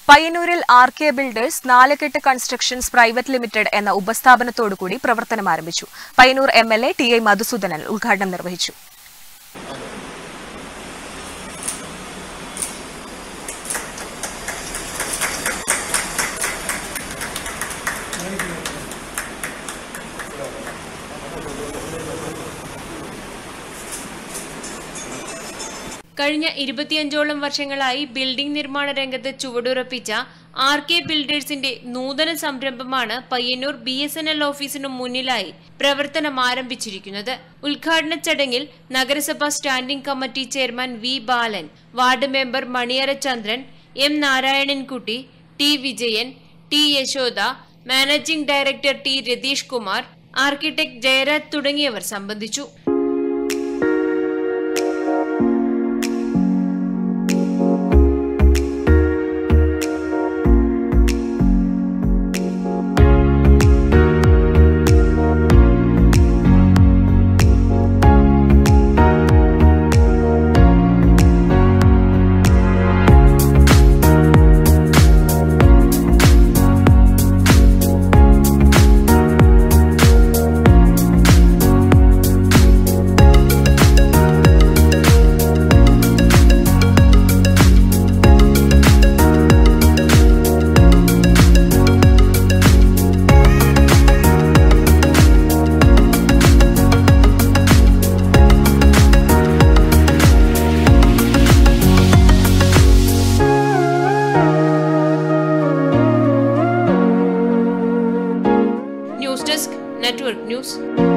പയ്യന്നൂരിൽ R K builders Nalukettu constructions private limited എന്ന ഉപസ്ഥാപനത്തോടുകൂടി പ്രവർത്തനം ആരംഭിച്ചു Payyannur M L A T I Madhusoodanan ഉദ്ഘാടനം നിർവഹിച്ചു കഴിഞ്ഞ ഇരുപത്തിയഞ്ചോളം വർഷങ്ങളായി ബിൽഡിംഗ് നിർമ്മാണ രംഗത്ത് ചുവടുറപ്പിച്ച ആർ കെ ബിൽഡേഴ്സിന്റെ നൂതന സംരംഭമാണ് Payyannur B S N L ഓഫീസിനു മുന്നിലായി പ്രവർത്തനം ആരംഭിച്ചിരിക്കുന്നത് ഉദ്ഘാടന ചടങ്ങിൽ നഗരസഭാ standing committee chairman V Balan ward member Maniyara Chandran M Narayanankutty T Vijayan T Yashoda managing director T Ratheesh Kumar architect Jayaraj തുടങ്ങിയവർ സംബന്ധിച്ചു ന്യൂസ് ഡെസ്ക് നെറ്റ്വർക്ക് ന്യൂസ്